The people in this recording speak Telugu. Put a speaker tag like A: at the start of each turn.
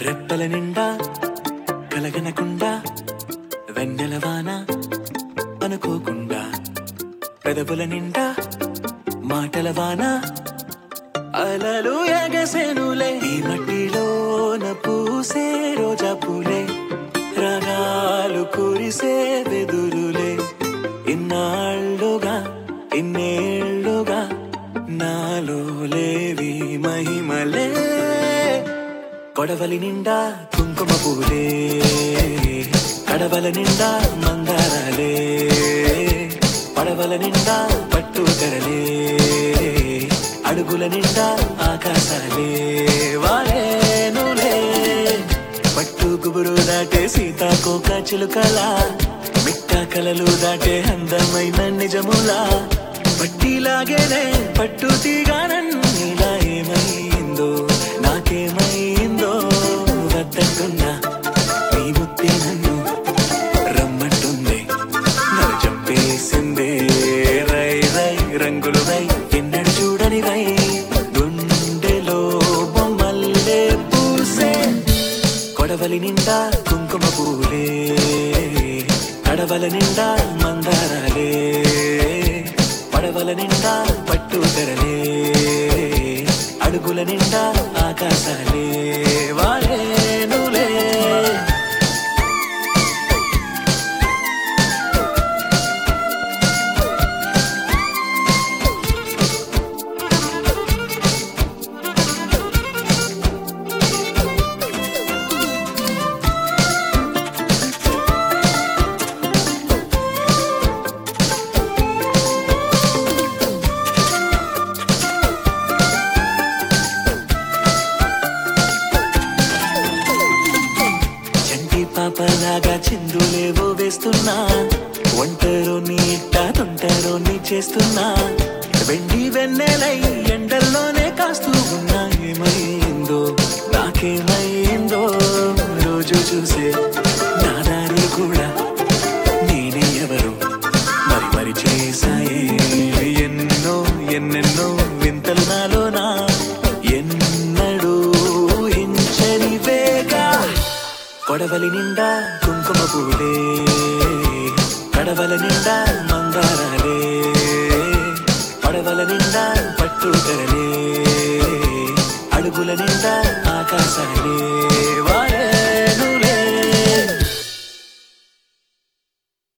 A: రెప్పల నిండా కలగనకుండా వెన్నెల వాన అనుకోకుండా పెదవుల నిండా మాటల వాన అలలు ఎగసెనులే ఈ మట్టిలోన పూసే రోజా పూలే రాగాలు కురిసే వెదురులే ఇన్నాళ్ళుగా ఇన్నేళ్ళుగా నాలో లేవి మహిమలే కొడవలి నిండా కుంకుమ పూలే కడవల నిండా మందారాలే పడవల నిండా పట్టు తెరలే అడుగుల నిండా ఆకాశాలే వారేనులే పట్టు గుబురు దాటే సీతాకోక చిలుకలా మిట్ట కలలు దాటే అందమైన నిజములా పట్టిలాగేనే పట్టు తీగానన్నీలా ఏమైందో నాకేమైందో వద్దంటున్నా నీ బుద్ధి నన్ను రమ్మంటుంది నన్ను చంపేసిందే రై రై రంగులు రై ఎన్నడు చూడని రై గుండెలో బొమ్మల్లే పూసే కొడవలి నిండా కుంకుమ పూలే కడవల నిండా మందారాలే పడవల నిండా పట్టు తెరలే అడుగుల నిండా ఆకాశాలే వారేనులే చంటి పాపలాగా చిందులేవో వేస్తున్నా ఒంటరో నీ ఇట్ట తొంటరో నీ చేస్తున్నా వెండి వెన్నెలై ఎండల్లోనే కాస్తూ ఉన్నా ఏమైందో నాకేమైందో రోజు చూసే నా దారి కూడా నేనే ఎవరు మరి మరి చేశాయే ఎన్నో ఎన్నెన్నో వింతలు నాలోనా ఎన్నడూ హించని వేగా కొడవలి నిండా కుంకుమ పూలే కడవల నిండా మందారాలే పడవల నిండా పట్టు తెరలే అడుగుల నిండా ఆకాశాలే వారే